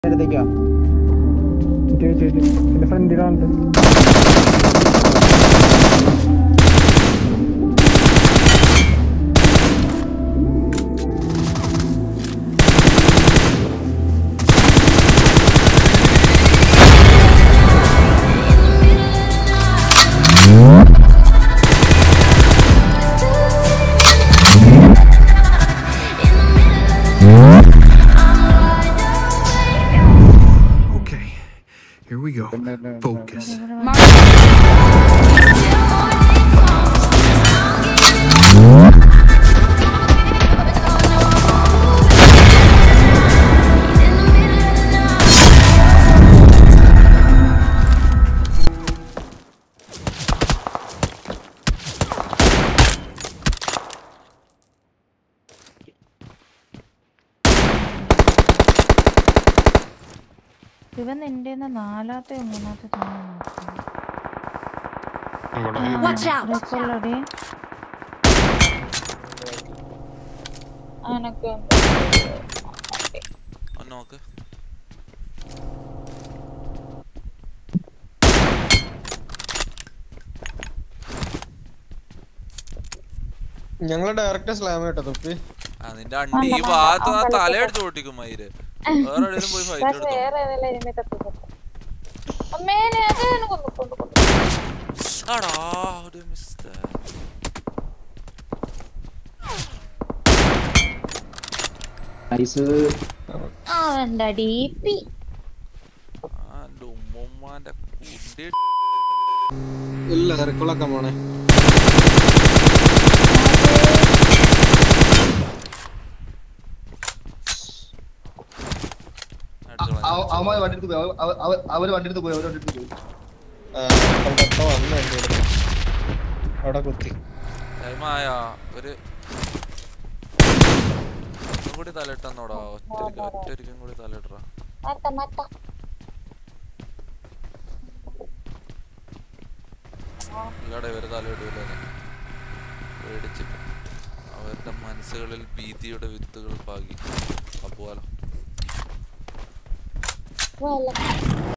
അടുത്തേക്കോ എന്റെ ഫ്രണ്ടിലാണ് Okay, here we go. Focus. ഇവൻ എന്റെ നാലാമത്തെ മൂന്നാമത്തെ Watch out! റെക്കോർഡടി അനക്ക് ഒന്ന് നോക്ക് ഞങ്ങള് ഡയറക്റ്റ് സ്ലാം കേട്ടോ തൊപ്പി ആ നിന്റെ അണ്ടി ഈ ഭാഗത്ത് ആ തലയടിച്ച് ഓട്ടിക്കും മയില് വേറെ എവിടെയും പോയി ഫൈറ്റ് പക്ഷെ എടുത്തോ വേറെ ഏതെല്ലാം ഇനിമേ തപ്പി അമ്മേ ഞാൻ കൊന്നു കൊന്നു കൊന്നു ആടാ ഒരു മിസ്റ്റർ ഐസ് ആ എന്താ ഡി പി ആ എന്റെ ഉമ്മുമ്മാന്റെ കുട്ടി ഇല്ല തിരക്കുകളൊക്കെ പോണേ അടിച്ചു കളഞ്ഞു. അവന്മാര് വണ്ടി എടുത്ത് പോയി അവ- അവ- അവ- അവര് വണ്ടി എടുത്ത് പോയി അവര് വണ്ടി എടുത്ത് പോയി ആ, കൊണ്ടപ്പോ വന്നു വണ്ടി എടുത്ത്. അവിടെ കുത്തി ടൈം ആയാ ഒരു ഒന്നും കൂടി തലയിട്ടെന്നോടാ ഒറ്റരിക്ക ഒറ്റരിക്കും കൂടി തലയിട്ടാ മാറ്റ മാറ്റ ഇല്ലാടെ ഇവര് തലയിടൂലേ പേടിച്ചിട്ട് അവരുടെ മനസ്സുകളിൽ ഭീതിയുടെ വിത്തുകൾ പാകി അപ്പോലോ വല്ല